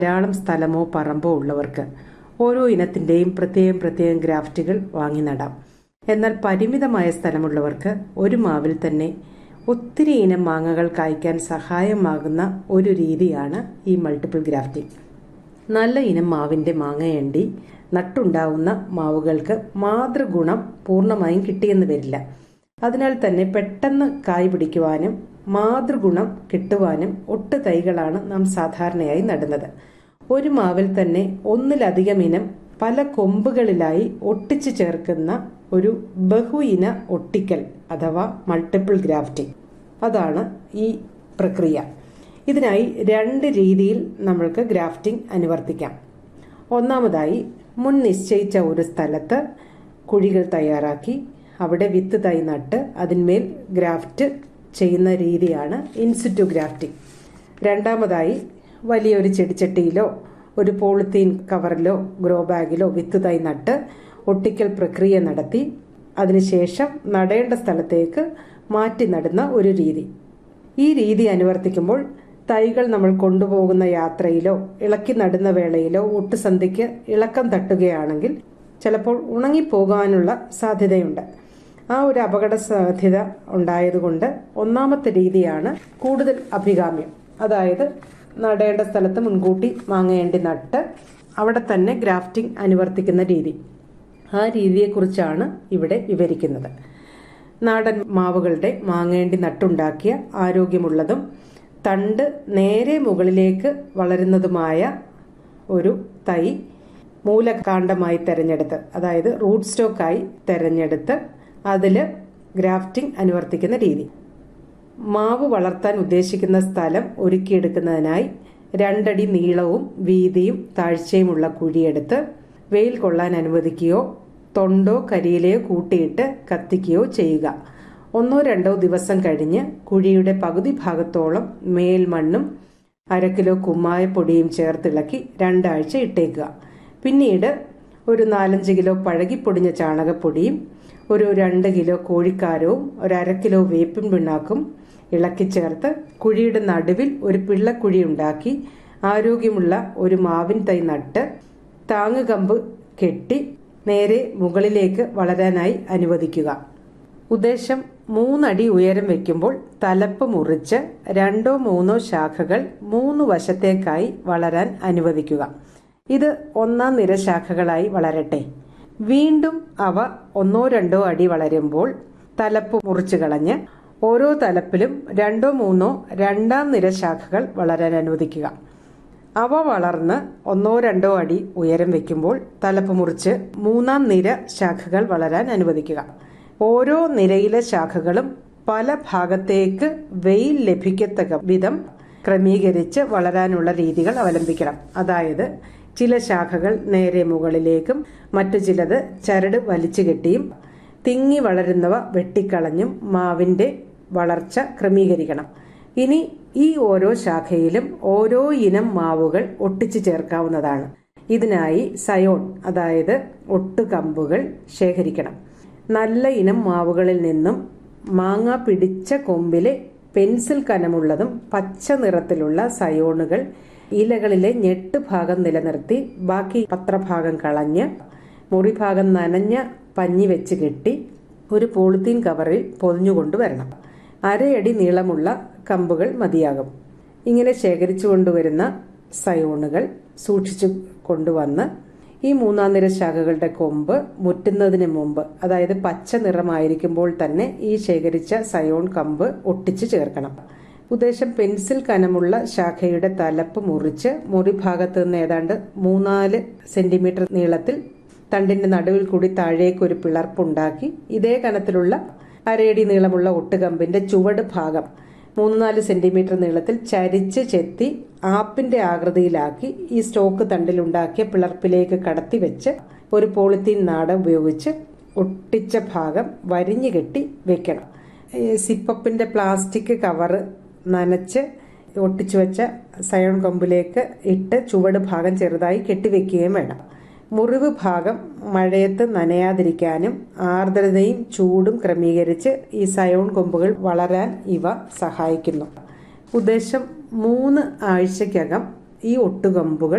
ധാരാളം സ്ഥലമോ പറമ്പോ ഉള്ളവർക്ക് ഓരോ ഇനത്തിന്റെയും പ്രത്യേകം പ്രത്യേകം ഗ്രാഫ്റ്റുകൾ വാങ്ങി നടാം എന്നാൽ പരിമിതമായ സ്ഥലമുള്ളവർക്ക് ഒരു മാവിൽ തന്നെ ഒത്തിരി ഇനം മാങ്ങകൾ കായ്ക്കാൻ സഹായമാകുന്ന ഒരു രീതിയാണ് ഈ മൾട്ടിപ്പിൾ ഗ്രാഫ്റ്റിംഗ് നല്ല ഇനം മാവിന്റെ മാങ്ങയണ്ടി നട്ടുണ്ടാവുന്ന മാവുകൾക്ക് മാതൃഗുണം പൂർണ്ണമായും കിട്ടിയെന്ന് വരില്ല അതിനാൽ തന്നെ പെട്ടെന്ന് കായ് പിടിക്കുവാനും മാതൃഗുണം കിട്ടുവാനും ഒട്ട് തൈകളാണ് നാം സാധാരണയായി നടുന്നത് ഒരു മാവിൽ തന്നെ ഒന്നിലധികം ഇനം പല കൊമ്പുകളിലായി ഒട്ടിച്ചു ചേർക്കുന്ന ഒരു ബഹു ഇന ഒട്ടിക്കൽ അഥവാ മൾട്ടിപ്പിൾ ഗ്രാഫ്റ്റിംഗ് അതാണ് ഈ പ്രക്രിയ ഇതിനായി രണ്ട് രീതിയിൽ നമ്മൾക്ക് ഗ്രാഫ്റ്റിംഗ് അനുവർത്തിക്കാം ഒന്നാമതായി മുൻ നിശ്ചയിച്ച ഒരു സ്ഥലത്ത് കുഴികൾ തയ്യാറാക്കി അവിടെ വിത്ത് തൈ നട്ട് അതിന്മേൽ ഗ്രാഫ്റ്റ് ചെയ്യുന്ന രീതിയാണ് ഇൻസിറ്റു ഗ്രാഫ്റ്റിംഗ് രണ്ടാമതായി വലിയൊരു ചെടിച്ചട്ടിയിലോ ഒരു പോളിത്തീൻ കവറിലോ ഗ്രോ ബാഗിലോ വിത്ത് തൈ നട്ട് ഒട്ടിക്കൽ പ്രക്രിയ നടത്തി അതിനുശേഷം നടേണ്ട സ്ഥലത്തേക്ക് മാറ്റി നടുന്ന ഒരു രീതി ഈ രീതി അനുവർത്തിക്കുമ്പോൾ തൈകൾ നമ്മൾ കൊണ്ടുപോകുന്ന യാത്രയിലോ ഇളക്കി നടുന്ന വേളയിലോ ഒട്ടുസന്ധിക്ക് ഇളക്കം തട്ടുകയാണെങ്കിൽ ചിലപ്പോൾ ഉണങ്ങിപ്പോകാനുള്ള സാധ്യതയുണ്ട് ആ ഒരു അപകട സാധ്യത ഉണ്ടായതുകൊണ്ട് ഒന്നാമത്തെ രീതിയാണ് കൂടുതൽ അഭികാമ്യം അതായത് നടേണ്ട സ്ഥലത്ത് മുൻകൂട്ടി മാങ്ങേണ്ടി നട്ട് അവിടെ തന്നെ ഗ്രാഫ്റ്റിംഗ് അനുവർത്തിക്കുന്ന രീതി ആ രീതിയെക്കുറിച്ചാണ് ഇവിടെ വിവരിക്കുന്നത് നാടൻ മാവുകളുടെ മാങ്ങേണ്ടി നട്ടുണ്ടാക്കിയ ആരോഗ്യമുള്ളതും തണ്ട് നേരെ മുകളിലേക്ക് വളരുന്നതുമായ ഒരു തൈ മൂലകാണ്ഡമായി തെരഞ്ഞെടുത്ത് അതായത് റൂട്ട് സ്റ്റോക്കായി തെരഞ്ഞെടുത്ത് അതിൽ ഗ്രാഫ്റ്റിംഗ് അനുവർത്തിക്കുന്ന രീതി മാവ് വളർത്താൻ ഉദ്ദേശിക്കുന്ന സ്ഥലം ഒരുക്കിയെടുക്കുന്നതിനായി രണ്ടടി നീളവും വീതിയും താഴ്ചയുമുള്ള കുഴിയെടുത്ത് വെയിൽ കൊള്ളാൻ അനുവദിക്കുകയോ തൊണ്ടോ കരിയിലയോ കൂട്ടിയിട്ട് കത്തിക്കുകയോ ചെയ്യുക ഒന്നോ രണ്ടോ ദിവസം കഴിഞ്ഞ് കുഴിയുടെ പകുതി ഭാഗത്തോളം മേൽമണ്ണും അര കിലോ കുമ്മായപ്പൊടിയും ചേർത്തിളക്കി രണ്ടാഴ്ച ഇട്ടേക്കുക പിന്നീട് ഒരു നാലഞ്ച് കിലോ പഴകിപ്പൊടിഞ്ഞ ചാണകപ്പൊടിയും ഒരു രണ്ട് കിലോ കോഴിക്കാരവും ഒരു അര കിലോ വേപ്പിൻ പിണ്ണാക്കും ഇളക്കി ചേർത്ത് കുഴിയുടെ നടുവിൽ ഒരു പിള്ളക്കുഴി ഉണ്ടാക്കി ആരോഗ്യമുള്ള ഒരു മാവിൻ തൈ നട്ട് താങ്ങുകമ്പ് കെട്ടി നേരെ മുകളിലേക്ക് വളരാനായി അനുവദിക്കുക ഉദ്ദേശം മൂന്നടി ഉയരം വെക്കുമ്പോൾ തലപ്പ് മുറിച്ച് രണ്ടോ മൂന്നോ ശാഖകൾ മൂന്ന് വശത്തേക്കായി വളരാൻ അനുവദിക്കുക ഇത് ഒന്നാം നിര ശാഖകളായി വളരട്ടെ വീണ്ടും അവ ഒന്നോ രണ്ടോ അടി വളരുമ്പോൾ തലപ്പ് മുറിച്ചു കളഞ്ഞ് ഓരോ തലപ്പിലും രണ്ടോ മൂന്നോ രണ്ടാം നിര ശാഖകൾ വളരാൻ അനുവദിക്കുക അവ വളർന്ന് ഒന്നോ രണ്ടോ അടി ഉയരം വെക്കുമ്പോൾ തലപ്പ് മുറിച്ച് മൂന്നാം നിര ശാഖകൾ വളരാൻ അനുവദിക്കുക ഓരോ നിരയിലെ ശാഖകളും പല ഭാഗത്തേക്ക് വെയിൽ ലഭിക്കത്തക്ക വിധം ക്രമീകരിച്ച് വളരാനുള്ള രീതികൾ അവലംബിക്കണം അതായത് ചില ശാഖകൾ നേരെ മുകളിലേക്കും മറ്റു ചിലത് ചരട് വലിച്ചു കെട്ടിയും തിങ്ങി വളരുന്നവ വെട്ടിക്കളഞ്ഞും മാവിന്റെ വളർച്ച ക്രമീകരിക്കണം ഇനി ഈ ഓരോ ശാഖയിലും ഓരോ ഇനം മാവുകൾ ഒട്ടിച്ചു ചേർക്കാവുന്നതാണ് ഇതിനായി സയോൺ അതായത് ഒട്ടുകമ്പുകൾ ശേഖരിക്കണം നല്ല ഇനം മാവുകളിൽ നിന്നും മാങ്ങ പിടിച്ച കൊമ്പിലെ പെൻസിൽ കനമുള്ളതും പച്ച നിറത്തിലുള്ള സയോണുകൾ ഇലകളിലെ ഞെട്ട് ഭാഗം നിലനിർത്തി ബാക്കി പത്രഭാഗം കളഞ്ഞ് മുറിഭാഗം നനഞ്ഞ പഞ്ഞി വെച്ച് കെട്ടി ഒരു പോളിത്തീൻ കവറിൽ പൊതിഞ്ഞുകൊണ്ടുവരണം അരയടി നീളമുള്ള കമ്പുകൾ മതിയാകും ഇങ്ങനെ ശേഖരിച്ചു കൊണ്ടുവരുന്ന സയോണുകൾ സൂക്ഷിച്ചു കൊണ്ടുവന്ന് ഈ മൂന്നാം നിര ശാഖകളുടെ കൊമ്പ് മുറ്റുന്നതിന് മുമ്പ് അതായത് പച്ച നിറമായിരിക്കുമ്പോൾ തന്നെ ഈ ശേഖരിച്ച സയോൺ കമ്പ് ഒട്ടിച്ചു ചേർക്കണം ഉദ്ദേശം പെൻസിൽ കനമുള്ള ശാഖയുടെ തലപ്പ് മുറിച്ച് മുറിഭാഗത്ത് നിന്ന് ഏതാണ്ട് മൂന്നാല് സെന്റിമീറ്റർ നീളത്തിൽ തണ്ടിന്റെ നടുവിൽ കൂടി താഴേക്ക് ഒരു പിളർപ്പുണ്ടാക്കി ഇതേ കനത്തിലുള്ള അരയടി നീളമുള്ള ഒട്ടുകമ്പിന്റെ ചുവട് ഭാഗം മൂന്ന് നാല് സെന്റിമീറ്റർ നീളത്തിൽ ചരിച്ച് ചെത്തി ആപ്പിന്റെ ആകൃതിയിലാക്കി ഈ സ്റ്റോക്ക് തണ്ടിലുണ്ടാക്കിയ പിളർപ്പിലേക്ക് കടത്തി വെച്ച് ഒരു പോളിത്തീൻ നാട ഉപയോഗിച്ച് ഒട്ടിച്ച ഭാഗം വരിഞ്ഞു കെട്ടി വെക്കണം സിപ്പപ്പിന്റെ പ്ലാസ്റ്റിക് കവറ് നനച്ച് ഒട്ടിച്ചു വെച്ച സയോൺ കൊമ്പിലേക്ക് ഇട്ട് ചുവട് ഭാഗം ചെറുതായി കെട്ടിവെക്കുകയും വേണം മുറിവ് ഭാഗം മഴയത്ത് നനയാതിരിക്കാനും ആർദ്രതയും ചൂടും ക്രമീകരിച്ച് ഈ സയോൺ കൊമ്പുകൾ വളരാൻ ഇവ സഹായിക്കുന്നു ഉദ്ദേശം മൂന്ന് ആഴ്ചക്കകം ഈ ഒട്ടുകമ്പുകൾ